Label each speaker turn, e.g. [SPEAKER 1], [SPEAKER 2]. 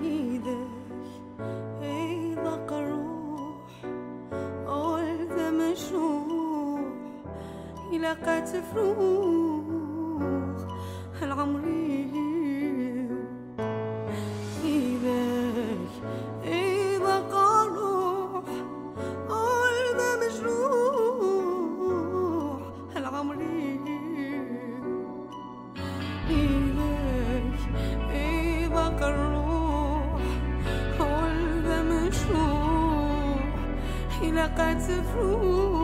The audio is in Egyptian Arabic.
[SPEAKER 1] ايدك ايضاق الروح قلت مشروح يلاقات فروخ العمري ايدك ايضاق الروح قلت مجروح العمري إيدك إيدك الروح والدم مشروح حلقات فروح